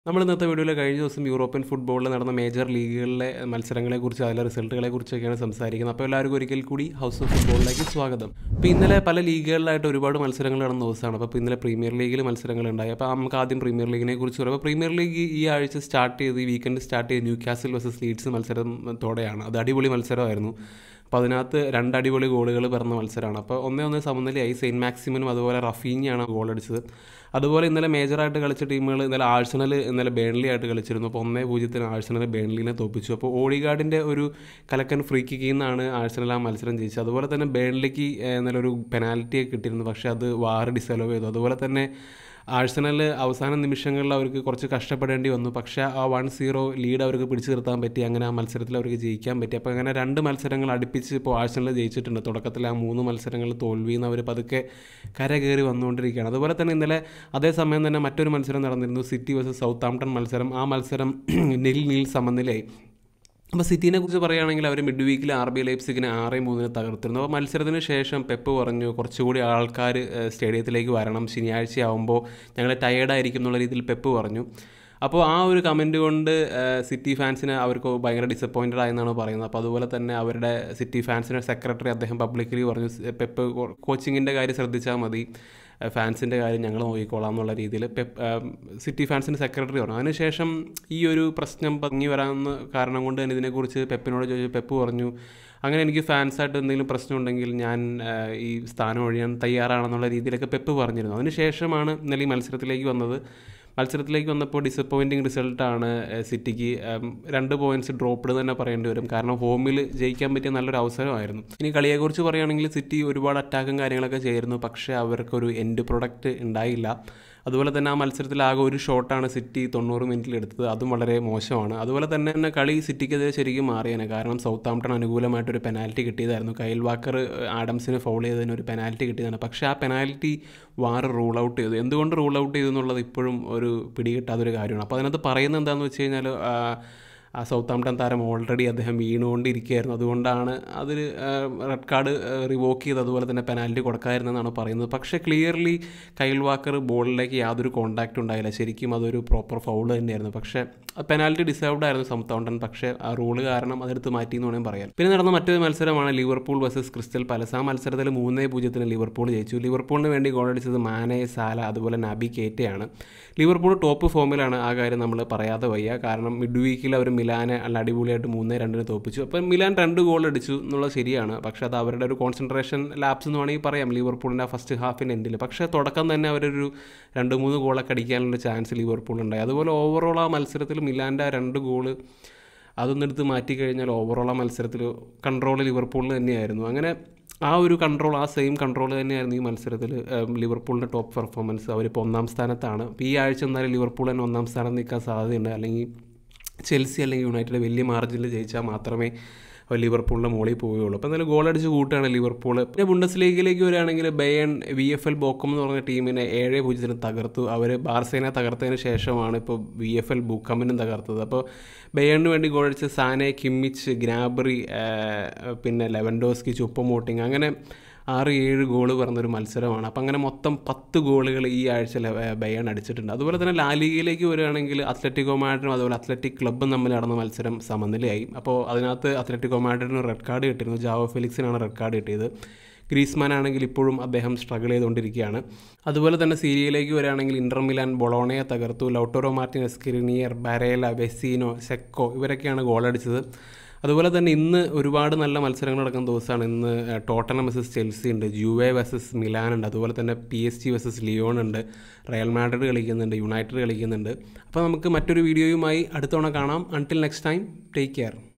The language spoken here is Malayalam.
നമ്മൾ ഇന്നത്തെ വീഡിയോയിൽ കഴിഞ്ഞ ദിവസം യൂറോപ്യൻ ഫുട്ബോളിൽ നടന്ന മേജർ ലീഗുകളിലെ മത്സരങ്ങളെക്കുറിച്ച് അതിലെ റിസൾട്ടുകളെക്കുറിച്ചൊക്കെയാണ് സംസാരിക്കുന്നത് അപ്പോൾ എല്ലാവർക്കും ഒരിക്കൽ കൂടി ഹൗസ് ഓഫ് ഫുട്ബോളിലേക്ക് സ്വാഗതം അപ്പോൾ ഇന്നലെ പല ലീഗുകളിലായിട്ട് ഒരുപാട് മത്സരങ്ങൾ നടന്ന ദിവസമാണ് അപ്പോൾ ഇന്നലെ പ്രീമിയർ ലീഗിൽ മത്സരങ്ങളുണ്ടായി അപ്പോൾ നമുക്ക് ആദ്യം പ്രീമിയർ ലീഗിനെ കുറിച്ച് പറയാം അപ്പോൾ പ്രീമിയർ ലീഗ് ഈ ആഴ്ച സ്റ്റാർട്ട് ചെയ്ത് ഈ വീക്കെൻഡ് സ്റ്റാർട്ട് ചെയ്ത് ന്യൂ കാസിൽ വേഴ്സസ് ലീഡ്സ് മത്സരത്തോടെയാണ് അത് അടിപൊളി മത്സരമായിരുന്നു അപ്പോൾ അതിനകത്ത് രണ്ട് അടിപൊളി ഗോളുകൾ പിറന്ന മത്സരമാണ് അപ്പോൾ ഒന്നേ ഒന്ന് സമനിലയായി സെയിൻറ്റ് മാക്സിമിനും അതുപോലെ റഫീഞ്ഞാണ് ഗോൾ അടിച്ചത് അതുപോലെ ഇന്നലെ മേജറായിട്ട് കളിച്ച ടീമുകൾ ഇന്നലെ ആഴ്സണൽ ഇന്നലെ ബേൺലി ആയിട്ട് കളിച്ചിരുന്നു അപ്പോൾ ഒന്നേ പൂജ്യത്തിന് ആഴ്സണൽ ബേൺലിനെ തോപ്പിച്ചു അപ്പോൾ ഓഡിഗാർഡിൻ്റെ ഒരു കലക്കൻ ഫ്രീ കിക്കിൽ നിന്നാണ് ആഴ്സണൽ ആ മത്സരം ജയിച്ചത് അതുപോലെ തന്നെ ബേൺലിക്ക് ഇന്നലെ ഒരു പെനാൽറ്റി കിട്ടിയിരുന്നു പക്ഷേ അത് വാറ് ഡിസലവ് ചെയ്തു അതുപോലെ തന്നെ ആഴ്സണൽ അവസാന നിമിഷങ്ങളിൽ അവർക്ക് കുറച്ച് കഷ്ടപ്പെടേണ്ടി വന്നു പക്ഷേ ആ വൺ സീറോ ലീഡ് അവർക്ക് പിടിച്ചു നിർത്താൻ പറ്റി അങ്ങനെ ആ മത്സരത്തിൽ അവർക്ക് ജയിക്കാൻ പറ്റി അപ്പോൾ അങ്ങനെ രണ്ട് മത്സരങ്ങൾ അടുപ്പിച്ച് ഇപ്പോൾ ആഴ്സണൽ ജയിച്ചിട്ടുണ്ട് തുടക്കത്തിൽ ആ മൂന്ന് മത്സരങ്ങൾ തോൽവിയിൽ നിന്ന് അവർ പതുക്കെ കര കയറി വന്നുകൊണ്ടിരിക്കുകയാണ് അതുപോലെ തന്നെ ഇന്നലെ അതേസമയം തന്നെ മറ്റൊരു മത്സരം നടന്നിരുന്നു സിറ്റി വേഴ്സസ് സൗത്ത് ആംപ്ടൺ മത്സരം ആ മത്സരം നിൽ നീൽ സമനിലയായി അപ്പോൾ സിറ്റീനെ കുറിച്ച് പറയുകയാണെങ്കിൽ അവർ മിഡ് വീക്കിൽ ആർ ബി ലൈപ്സിക്കിനെ ആറ് മൂന്നിന് തകർത്തിരുന്നു അപ്പോൾ മത്സരത്തിന് ശേഷം പെപ്പ് പറഞ്ഞു കുറച്ചുകൂടി ആൾക്കാർ സ്റ്റേഡിയത്തിലേക്ക് വരണം ശനിയാഴ്ച ആകുമ്പോൾ ഞങ്ങൾ ടയേർഡായിരിക്കും എന്നുള്ള രീതിയിൽ പെപ്പ് പറഞ്ഞു അപ്പോൾ ആ ഒരു കമൻറ്റ് കൊണ്ട് സിറ്റി ഫാൻസിന് അവർക്ക് ഭയങ്കര ഡിസപ്പോയിൻറ്റഡ് ആയെന്നാണ് പറയുന്നത് അപ്പോൾ അതുപോലെ തന്നെ അവരുടെ സിറ്റി ഫാൻസിൻ്റെ സെക്രട്ടറി അദ്ദേഹം പബ്ലിക്കലി പറഞ്ഞു പെപ്പ് കോച്ചിങ്ങിൻ്റെ കാര്യം ശ്രദ്ധിച്ചാൽ മതി ഫാൻസിൻ്റെ കാര്യം ഞങ്ങൾ നോക്കിക്കോളാം എന്നുള്ള രീതിയിൽ പെപ്പ് സിറ്റി ഫാൻസിൻ്റെ സെക്രട്ടറി പറഞ്ഞു അതിനുശേഷം ഈ ഒരു പ്രശ്നം പങ്ങി വരാമെന്ന് കാരണം കൊണ്ട് തന്നെ ഇതിനെക്കുറിച്ച് പെപ്പിനോട് ചോദിച്ചു പെപ്പ് പറഞ്ഞു അങ്ങനെ എനിക്ക് ഫാൻസായിട്ട് എന്തെങ്കിലും പ്രശ്നമുണ്ടെങ്കിൽ ഞാൻ ഈ സ്ഥാനം ഒഴിയാൻ തയ്യാറാണെന്നുള്ള രീതിയിലൊക്കെ പെപ്പ് പറഞ്ഞിരുന്നു അതിനുശേഷമാണ് ഇന്നലെ ഈ മത്സരത്തിലേക്ക് വന്നത് മത്സരത്തിലേക്ക് വന്നപ്പോൾ ഡിസപ്പോയിൻറ്റിങ് റിസൾട്ടാണ് സിറ്റിക്ക് രണ്ട് പോയിൻറ്റ്സ് ഡ്രോപ്പ്ഡ് തന്നെ പറയേണ്ടി വരും കാരണം ഹോമിൽ ജയിക്കാൻ പറ്റിയ നല്ലൊരു അവസരമായിരുന്നു ഇനി കളിയെക്കുറിച്ച് പറയുകയാണെങ്കിൽ സിറ്റി ഒരുപാട് അറ്റാക്കും കാര്യങ്ങളൊക്കെ ചെയ്യായിരുന്നു പക്ഷേ അവർക്കൊരു എൻഡ് പ്രൊഡക്റ്റ് ഉണ്ടായില്ല അതുപോലെ തന്നെ ആ മത്സരത്തിൽ ആകെ ഒരു ഷോട്ടാണ് സിറ്റി തൊണ്ണൂറ് മിനിറ്റിൽ എടുത്തത് അതും വളരെ മോശമാണ് അതുപോലെ തന്നെ തന്നെ കളി സിറ്റിക്കെതിരെ ശരിക്കും മാറിയാണ് കാരണം സൗത്ത് ആംപ്ടൺ അനുകൂലമായിട്ടൊരു പെനാൽറ്റി കിട്ടിയതായിരുന്നു കൈൽ വാക്കർ ആഡംസിന് ഫൗൾ ചെയ്തതിന് ഒരു പെനാൽറ്റി കിട്ടിയതാണ് പക്ഷേ ആ പെനാൽറ്റി വാർ റൂൾ ഔട്ട് ചെയ്തു എന്തുകൊണ്ട് റൂൾ ഔട്ട് ചെയ്തു എന്നുള്ളത് ഇപ്പോഴും ഒരു പിടികിട്ടാത്തൊരു കാര്യമാണ് അപ്പോൾ അതിനകത്ത് പറയുന്നത് എന്താണെന്ന് വെച്ച് കഴിഞ്ഞാൽ ആ സൗത്ത് ആംപ്ടൺ താരം ഓൾറെഡി അദ്ദേഹം വീണുകൊണ്ടിരിക്കുകയായിരുന്നു അതുകൊണ്ടാണ് അതിൽ റെഡ് കാർഡ് റിവോക്ക് ചെയ്ത് അതുപോലെ തന്നെ പെനാൽറ്റി കൊടുക്കാതിരുന്നെന്നാണ് പറയുന്നത് പക്ഷേ ക്ലിയർലി കൈൽ വാക്കർ ബോളിലേക്ക് യാതൊരു കോണ്ടാക്റ്റ് ഉണ്ടായില്ല ശരിക്കും അതൊരു പ്രോപ്പർ ഫൗൾ തന്നെയായിരുന്നു പക്ഷേ പെനാൽറ്റി ഡിസേർവ്ഡ് ആയിരുന്നു സൗത്ത് ആംപ്ടൺ പക്ഷേ ആ റൂള് കാരണം അതെടുത്ത് മാറ്റി എന്ന് വേണമെങ്കിൽ പറയാം പിന്നെ നടന്ന മറ്റൊരു മത്സരമാണ് ലിവർപൂൾ വേഴ്സസ് ക്രിസ്റ്റൽ പാലസ് ആ മത്സരത്തിൽ മൂന്നേ പൂജ്യത്തിന് ലിവർപൂൾ ജയിച്ചു ലിവർപൂളിന് വേണ്ടി ഗോൾ അടിച്ചത് മാനെ സാല അതുപോലെ നബി കേറ്റയാണ് ലിവർപൂൾ ടോപ്പ് ഫോമിലാണ് ആ കാര്യം നമ്മൾ പറയാതെ വയ്യ കാരണം മിഡ് വീക്കിൽ അവർ മിലാനെ നല്ല അടിപൊളിയായിട്ട് മൂന്നേ രണ്ടിന് തോപ്പിച്ചു അപ്പം മിലാൻ രണ്ട് ഗോൾ അടിച്ചു എന്നുള്ളത് ശരിയാണ് പക്ഷേ അത് അവരുടെ ഒരു കോൺസെൻട്രേഷൻ ലാപ്സ് എന്ന് വേണമെങ്കിൽ പറയാം ലിവർപൂളിൻ്റെ ഫസ്റ്റ് ഹാഫിൻ്റെ എൻഡിൽ പക്ഷേ തുടക്കം തന്നെ അവരൊരു രണ്ട് മൂന്ന് ഗോളൊക്കെ അടിക്കാനുള്ള ചാൻസ് ലിവർപൂൾ ഉണ്ടായി അതുപോലെ ഓവറോൾ ആ മത്സരത്തിൽ മിലാൻ്റെ ആ രണ്ട് ഗോള് അതൊന്നും എടുത്ത് മാറ്റി കഴിഞ്ഞാൽ ഓവറോൾ ആ മത്സരത്തിൽ കൺട്രോൾ ലിവർപൂളിന് തന്നെയായിരുന്നു അങ്ങനെ ആ ഒരു കൺട്രോൾ ആ സെയിം കൺട്രോൾ തന്നെയായിരുന്നു ഈ മത്സരത്തിൽ ലിവർപൂളിൻ്റെ ടോപ്പ് പെർഫോമൻസ് അവരിപ്പോൾ ഒന്നാം സ്ഥാനത്താണ് അപ്പോൾ ഈ ആഴ്ച എന്നാലും ലിവർപൂൾ തന്നെ ഒന്നാം സ്ഥാനം നിൽക്കാൻ സാധ്യതയുണ്ട് അല്ലെങ്കിൽ ചെൽസി അല്ലെങ്കിൽ യുണൈറ്റഡ് വലിയ മാർജിനിൽ ജയിച്ചാൽ മാത്രമേ ലിവർപൂളിൻ്റെ മുകളിൽ പോവുകയുള്ളൂ അപ്പോൾ എന്തായാലും ഗോൾ അടിച്ച് കൂട്ടുകയാണ് ലിവർപൂൾ പിന്നെ ബുണ്ടസ് ലീഗിലേക്ക് വരികയാണെങ്കിൽ Bayern V F L Bochum എന്ന് പറഞ്ഞ ടീമിനെ ഏഴ് പൂജ്യത്തിന് തകർത്തു അവർ ബാർസേനെ തകർത്തതിന് ശേഷമാണ് ഇപ്പോൾ വി എഫ് എൽ ബുക്കമ്മിനും തകർത്തത് അപ്പോൾ ബയണിന് വേണ്ടി ഗോൾ അടിച്ച സാനെ കിമ്മിച്ച് ഗ്രാബറി പിന്നെ ലെവൻഡോസ്കി ചുപ്പമോട്ടിങ് അങ്ങനെ ആറ് ഏഴ് ഗോള് പറഞ്ഞൊരു മത്സരമാണ് അപ്പം അങ്ങനെ മൊത്തം പത്ത് ഗോളുകൾ ഈ ആഴ്ച ബയൺ അടിച്ചിട്ടുണ്ട് അതുപോലെ തന്നെ ലാലിഗയിലേക്ക് വരികയാണെങ്കിൽ അത്ലറ്റിക്കോ മാഡ്രിനും അതുപോലെ അത്ലറ്റിക് ക്ലബ്ബും തമ്മിൽ നടന്ന മത്സരം സമനിലയായി അപ്പോൾ അതിനകത്ത് അത്ലറ്റിക്കോ മാഡ്രിഡിന് റെഡ് കാർഡ് കിട്ടിയിരുന്നു ജാവോ ഫെലിക്സിനാണ് റെഡ് കാർഡ് കിട്ടിയത് ഗ്രീസ്മാൻ ആണെങ്കിൽ ഇപ്പോഴും അദ്ദേഹം സ്ട്രഗിൾ ചെയ്തുകൊണ്ടിരിക്കുകയാണ് അതുപോലെ തന്നെ സീരിയയിലേക്ക് വരികയാണെങ്കിൽ ഇന്റർ മിലാൻ ബൊളോണയെ തകർത്തു ലൗട്ടോറോ മാർട്ടിൻ എസ്കിരിനിയർ ബരേല വെസീനോ സെക്കോ ഇവരൊക്കെയാണ് ഗോളടിച്ചത് അതുപോലെ തന്നെ ഇന്ന് ഒരുപാട് നല്ല മത്സരങ്ങൾ നടക്കുന്ന ദിവസമാണ് ഇന്ന് ടോട്ടനം വെസസ് ചെൽസി ഉണ്ട് ജുവെ വെസസ് മിലാൻ ഉണ്ട് അതുപോലെ തന്നെ P S G versus Lyon ഉണ്ട് റയൽ മാഡ്രിഡ് കളിക്കുന്നുണ്ട് യുണൈറ്റഡ് കളിക്കുന്നുണ്ട് അപ്പോൾ നമുക്ക് മറ്റൊരു വീഡിയോയുമായി അടുത്തവണ കാണാം until next time take care